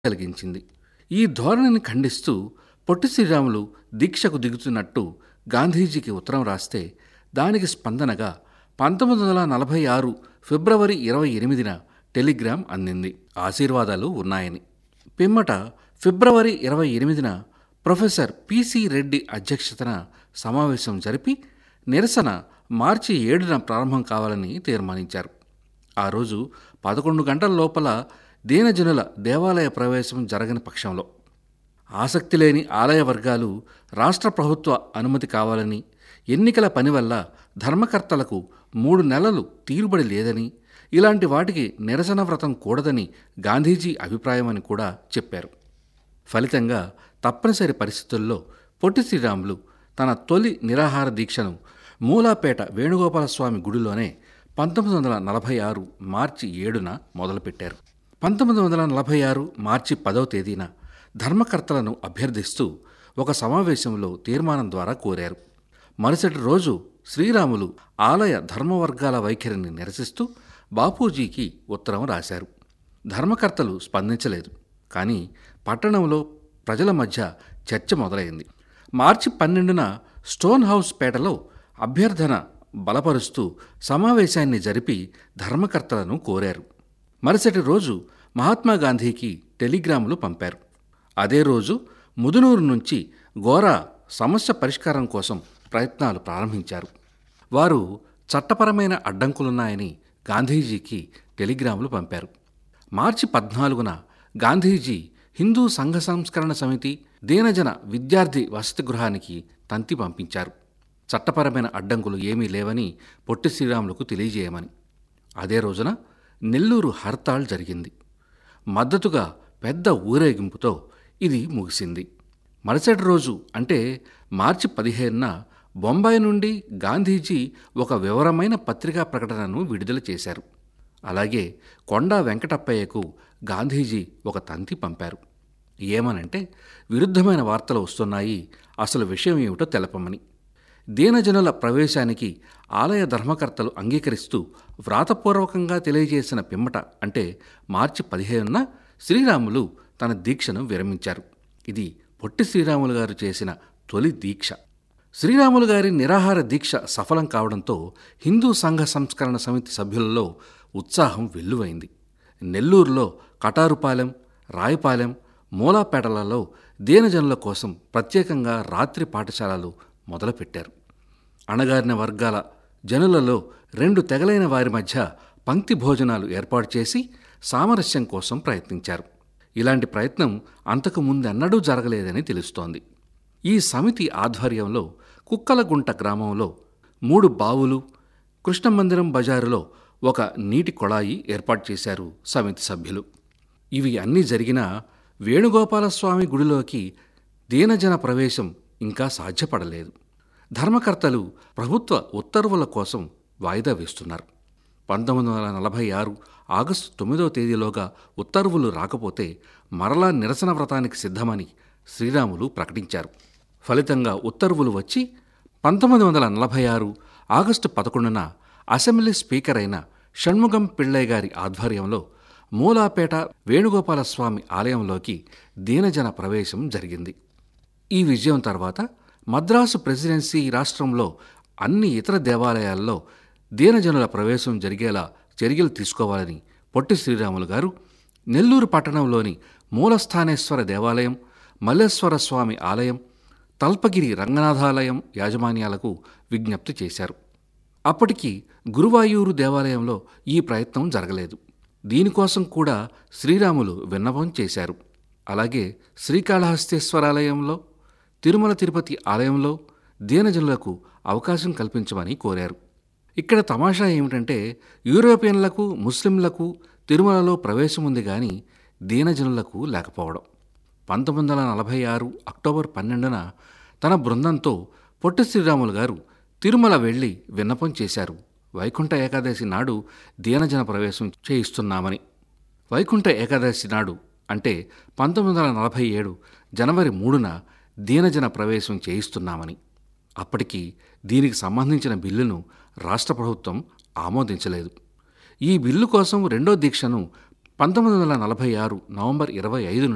కలిగించింది ఈ ధోరణిని ఖండిస్తూ పొట్టి శ్రీరాములు దీక్షకు దిగుతున్నట్టు గాంధీజీకి ఉత్తరం రాస్తే దానికి స్పందనగా పంతొమ్మిది వందల నలభై ఆరు ఫిబ్రవరి ఇరవై ఎనిమిదిన టెలిగ్రామ్ అందింది ఆశీర్వాదాలు ఉన్నాయని పిమ్మట ఫిబ్రవరి ఇరవై ఎనిమిదిన ప్రొఫెసర్ పిసి రెడ్డి అధ్యక్షతన సమావేశం జరిపి నిరసన మార్చి ఏడున ప్రారంభం కావాలని తీర్మానించారు ఆ రోజు పదకొండు గంటల లోపల దీనజనుల దేవాలయ ప్రవేశం జరగని పక్షంలో ఆసక్తి లేని ఆలయ వర్గాలు రాష్ట్ర ప్రభుత్వ అనుమతి కావాలని ఎన్నికల పని వల్ల ధర్మకర్తలకు మూడు నెలలు తీరుబడి లేదని ఇలాంటి వాటికి నిరసన వ్రతం కూడదని గాంధీజీ అభిప్రాయమని కూడా చెప్పారు ఫలితంగా తప్పనిసరి పరిస్థితుల్లో పొట్టి శ్రీరాములు తన తొలి నిరాహార దీక్షను మూలాపేట వేణుగోపాలస్వామి గుడిలోనే పంతొమ్మిది వందల నలభై ఆరు మార్చి ఏడున మొదలుపెట్టారు పంతొమ్మిది వందల నలభై ఆరు మార్చి పదవ తేదీన ధర్మకర్తలను అభ్యర్థిస్తూ ఒక సమావేశంలో తీర్మానం ద్వారా కోరారు మరుసటి రోజు శ్రీరాములు ఆలయ ధర్మవర్గాల వైఖరిని నిరసిస్తూ బాపూజీకి ఉత్తరం రాశారు ధర్మకర్తలు స్పందించలేదు కానీ పట్టణంలో ప్రజల మధ్య చర్చ మొదలైంది మార్చి పన్నెండున స్టోన్ హౌస్ పేటలో అభ్యర్థన బలపరుస్తూ సమావేశాన్ని జరిపి ధర్మకర్తలను కోరారు మరుసటి రోజు మహాత్మా గాంధీకి టెలిగ్రాములు పంపారు అదే రోజు ముదునూరు నుంచి గోరా సమస్య పరిష్కారం కోసం ప్రయత్నాలు ప్రారంభించారు వారు చట్టపరమైన అడ్డంకులున్నాయని గాంధీజీకి టెలిగ్రాములు పంపారు మార్చి పద్నాలుగున గాంధీజీ హిందూ సంఘ సంస్కరణ సమితి దీనజన విద్యార్థి వసతి గృహానికి తంతి పంపించారు చట్టపరమైన అడ్డంకులు ఏమీ లేవని పొట్టి శ్రీరాములకు తెలియజేయమని అదే రోజున నెల్లూరు హర్తాళ్ జరిగింది మద్దతుగా పెద్ద ఊరేగింపుతో ఇది ముగిసింది మరుసటి రోజు అంటే మార్చి పదిహేనున బొంబాయి నుండి గాంధీజీ ఒక వివరమైన పత్రికా ప్రకటనను విడుదల చేశారు అలాగే కొండా వెంకటప్పయ్యకు గాంధీజీ ఒక తంతి పంపారు ఏమనంటే విరుద్ధమైన వార్తలు వస్తున్నాయి అసలు విషయం ఏమిటో తెలపమని దీనజనుల ప్రవేశానికి ఆలయ ధర్మకర్తలు అంగీకరిస్తూ వ్రాతపూర్వకంగా తెలియజేసిన పిమ్మట అంటే మార్చి పదిహేనున శ్రీరాములు తన దీక్షను విరమించారు ఇది పొట్టి శ్రీరాములు గారు చేసిన తొలి దీక్ష శ్రీరాములు గారి నిరాహార దీక్ష సఫలం కావడంతో హిందూ సంఘ సంస్కరణ సమితి సభ్యులలో ఉత్సాహం వెల్లువైంది నెల్లూరులో కటారుపాలెం రాయపాలెం మూలాపేటలలో దీనజనుల కోసం ప్రత్యేకంగా రాత్రి పాఠశాలలు మొదలుపెట్టారు అణగారిన వర్గాల జనులలో రెండు తెగలైన వారి మధ్య పంక్తి భోజనాలు ఏర్పాటు చేసి సామరస్యం కోసం ప్రయత్నించారు ఇలాంటి ప్రయత్నం అంతకు ముందెన్నడూ జరగలేదని తెలుస్తోంది ఈ సమితి ఆధ్వర్యంలో కుక్కలగుంట గ్రామంలో మూడు బావులు కృష్ణమందిరం బజారులో ఒక నీటి కొళాయి ఏర్పాటు చేశారు సమితి సభ్యులు ఇవి అన్నీ జరిగినా వేణుగోపాలస్వామి గుడిలోకి దీనజన ప్రవేశం ఇంకా సాధ్యపడలేదు ధర్మకర్తలు ప్రభుత్వ ఉత్తర్వుల కోసం వాయిదా వేస్తున్నారు పంతొమ్మిది వందల నలభై ఆరు ఆగస్టు తొమ్మిదవ తేదీలోగా ఉత్తర్వులు రాకపోతే మరలా నిరసన వ్రతానికి సిద్ధమని శ్రీరాములు ప్రకటించారు ఫలితంగా ఉత్తర్వులు వచ్చి పంతొమ్మిది వందల నలభై ఆరు ఆగస్టు పదకొండున అసెంబ్లీ స్పీకర్ అయిన షణ్ముగం పిళ్ళై గారి ఆధ్వర్యంలో మూలాపేట వేణుగోపాలస్వామి ఆలయంలోకి దీనజన ప్రవేశం జరిగింది ఈ విజయం తర్వాత మద్రాసు ప్రెసిడెన్సీ రాష్ట్రంలో అన్ని ఇతర దేవాలయాల్లో దీనజనుల ప్రవేశం జరిగేలా చర్యలు తీసుకోవాలని పొట్టి శ్రీరాములు గారు నెల్లూరు పట్టణంలోని మూలస్థానేశ్వర దేవాలయం మల్లేశ్వర స్వామి ఆలయం తల్పగిరి రంగనాథాలయం యాజమాన్యాలకు విజ్ఞప్తి చేశారు అప్పటికి గురువాయూరు దేవాలయంలో ఈ ప్రయత్నం జరగలేదు దీనికోసం కూడా శ్రీరాములు విన్నపం చేశారు అలాగే శ్రీకాళహస్తేశ్వరాలయంలో తిరుమల తిరుపతి ఆలయంలో దీనజనులకు అవకాశం కల్పించమని కోరారు ఇక్కడ తమాషా ఏమిటంటే యూరోపియన్లకు ముస్లింలకు తిరుమలలో ప్రవేశం ఉంది కానీ దీనజనులకు లేకపోవడం పంతొమ్మిది వందల నలభై ఆరు అక్టోబర్ పన్నెండున తన బృందంతో పొట్టి శ్రీరాములు గారు తిరుమల వెళ్ళి విన్నపం చేశారు వైకుంఠ ఏకాదశి నాడు దీనజన ప్రవేశం చేయిస్తున్నామని వైకుంఠ ఏకాదశి నాడు అంటే పంతొమ్మిది వందల నలభై ఏడు జనవరి మూడున దీనజన ప్రవేశం చేయిస్తున్నామని అప్పటికి దీనికి సంబంధించిన బిల్లును రాష్ట్ర ప్రభుత్వం ఆమోదించలేదు ఈ బిల్లు కోసం రెండో దీక్షను పంతొమ్మిది వందల నలభై ఆరు నవంబర్ ఇరవై ఐదు